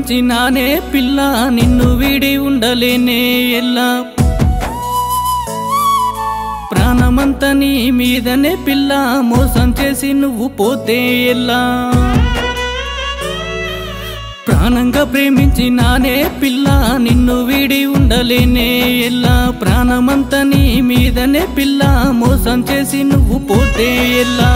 ప్రేమించినానే పిల్ల నిన్ను వీడి ఉండలేనే ఎల్లా ప్రాణమంతా నీ మీదనే పిల్ల మోసం చేసి నువ్వు పోతే ఎల్లా ప్రాణంగా ప్రేమించినానే పిల్ల నిన్ను వీడి ఉండలేనే ఎల్లా ప్రాణమంతా నీ మీదనే పిల్ల మోసం చేసి నువ్వు పోతే ఎల్లా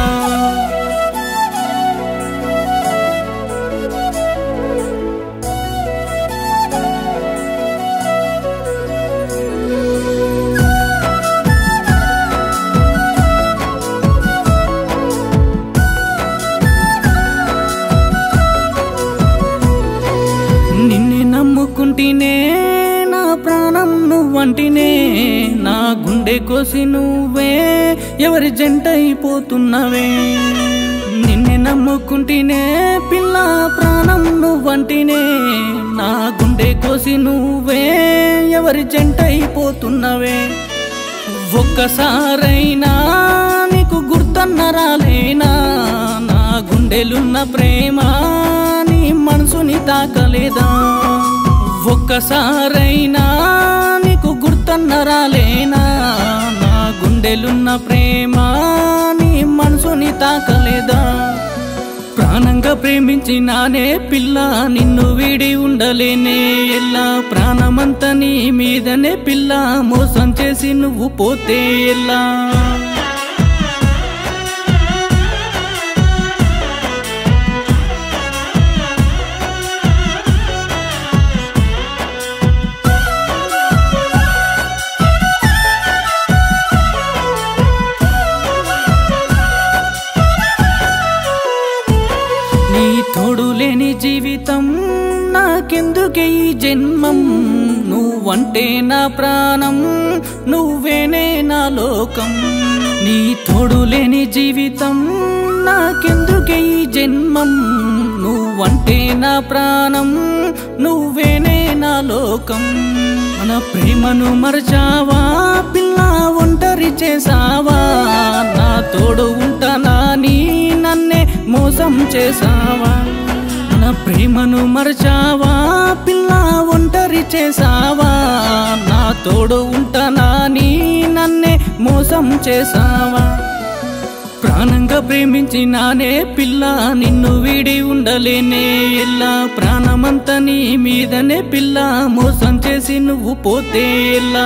నిన్ను నమ్ముకుంటేనే నా ప్రాణం నువ్వంటినే నా గుండె కోసి నువ్వే ఎవరి జంట అయిపోతున్నవే నిన్ను నమ్ముకుంటేనే పిల్ల ప్రాణం నువ్వంటినే నా గుండె కోసి నువ్వే ఎవరి జంట అయిపోతున్నవే ఒక్కసారైనా నీకు గుర్తన్న రాలేనా నా గుండెలున్న ప్రేమ నీ మనసుని తాకలేదా ఒక్కసారైనా నీకు గుర్తన్న రాలేనా నా గుండెలున్న ప్రేమ నీ మనసుని తాకలేదా ప్రాణంగా ప్రేమించినానే పిల్ల నిన్ను వీడి ఉండలేనే ఎల్లా ప్రాణమంతా నీ మీదనే పిల్ల మోసం చేసి నువ్వు పోతే ఎల్లా నీ తోడు లేని జీవితం నాకెందుకే ఈ జన్మం నువ్వంటే నా ప్రాణం నువ్వేనే నా లోకం నీ తోడు లేని జీవితం నాకెందుకే ఈ జన్మం నువ్వంటే నా ప్రాణం నువ్వేనే నా లోకం మన ప్రేమను మరచావా పిల్ల ఒంటరి చేసావా నా తోడు ఉంటానా నీ నన్నే మోసం చేసావా నా ప్రేమను మరచావా పిల్ల ఒంటరి చేసావా నా తోడు ఉంటానా నీ నన్నే మోసం చేసావా ప్రాణంగా ప్రేమించినానే పిల్ల నిన్ను వీడి ఉండలేనే ఎల్లా ప్రాణమంతా నీ మీదనే పిల్ల మోసం చేసి నువ్వు పోతే ఎల్లా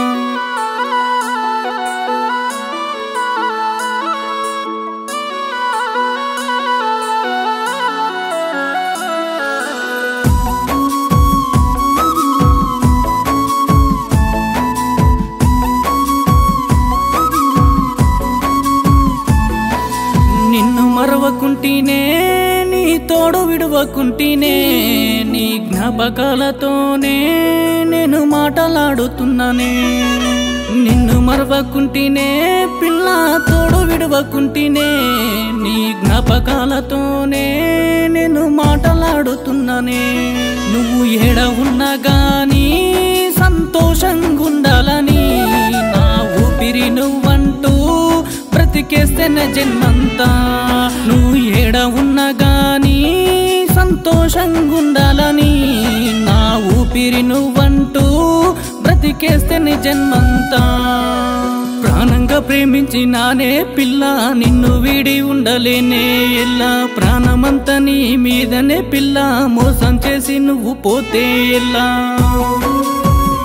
నిన్ను మరవకుంటేనే నీ తోడు విడవకుంటేనే నీ జ్ఞాపకాలతోనే నేను మాటలాడుతున్నానే నిన్ను మరవకుంటేనే పిల్ల తోడు విడవకుంటేనే నీ జ్ఞాపకాలతోనే నేను మాటలాడుతున్నానే నువ్వు ఏడ ఉన్నా గానీ సంతోషంగా ఉండాలని నా ఊపిరి నువ్వంటూ బ్రతికేస్తేనే జన్మంతా నువ్వు ఏడ ఉన్నా గానీ సంతోషంగా ఉండాలని నా ఊపిరి నువ్వంటూ బ్రతికేస్తేనే జన్మంతా ప్రాణంగా ప్రేమించినానే పిల్ల నిన్ను వీడి ఉండలేనే ఎల్లా ప్రాణమంతా నీ మీదనే పిల్ల మోసం చేసి నువ్వు పోతే ఎల్లా